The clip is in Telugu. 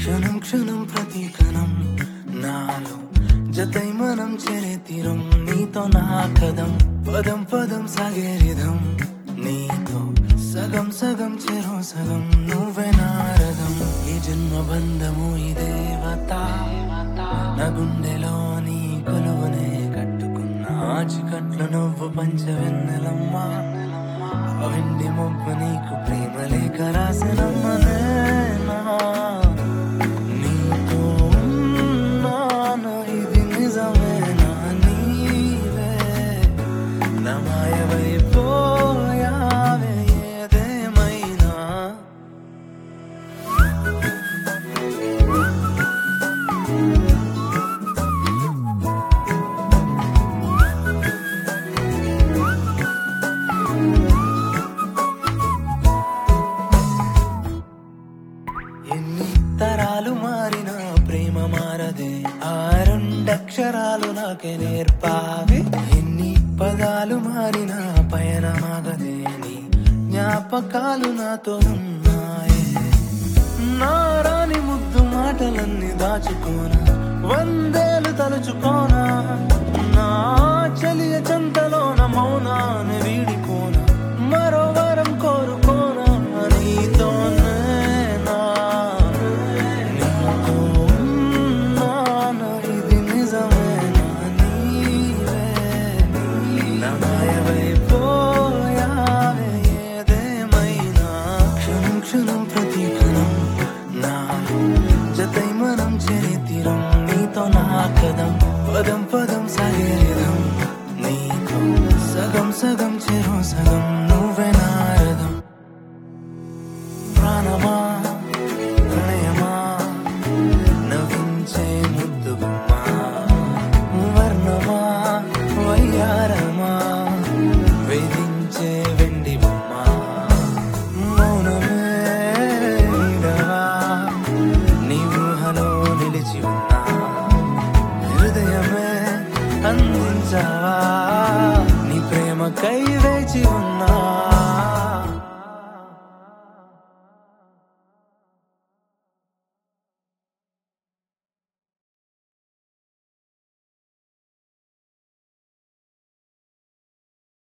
క్షణం క్షణం ప్రతి కణం నాలో జతై మనం చేరే తీరం నీతో నా కదం పదం పదం సాగే రిధం నీతో సగం సగం చెరో సగం నువ్వే నారదం ఈ జన్మ బంధము ఈ దేవత నా గుండెలో నీ కొలువునే కట్టుకున్నా చికట్లు నువ్వు పంచవెన్నెలమ్మా ఆ వెండి మొబ్బ నీకు ప్రేమ లేఖ రాసినమ్మనే నా నీతో ఉన్నాను ఇది నిజమేనా నీవే నా మాయమైపోయావే ఏదేమైనా ఎన్ని తరాలు మారిన ప్రేమ మారదే ఆ రెండక్షరాలు నాకే నేర్పావే ఎన్ని పదాలు మారిన పయనమాగదే నీ జ్ఞాపకాలు నాతో ఉన్నాయే నా రాని ముద్దు మాటలన్నీ దాచుకోనా వందేలు తలుచుకోనా నా చలియ చంతలోన మౌనాన్ని వీడిపోనా మరో వరం కోరుకోనా నీతోనే నా నీతో ఉన్నాను ఇది నిజమేనా నీవే నా మాయమైపోయావే ఏదేమైనా క్షణం క్షణం ప్రతి క్షణం నాలో జతై మనం చేరే తీరం నీతో నా కదం పదం పదం సాగే రిధం నీతో సగం సగం చెరో సగం నువ్వే నారదం ప్రాణమా ప్రణయమా నవ్వించే ముద్దు గుమ్మా వర్ణమా వయ్యారమా వేధించే వెండి బొమ్మ మౌనమే నీడవా నీ ఊహలో నిలిచి ఉన్నా హృదయమే అందించావా నీ ప్రేమకై వేచి ఉన్నా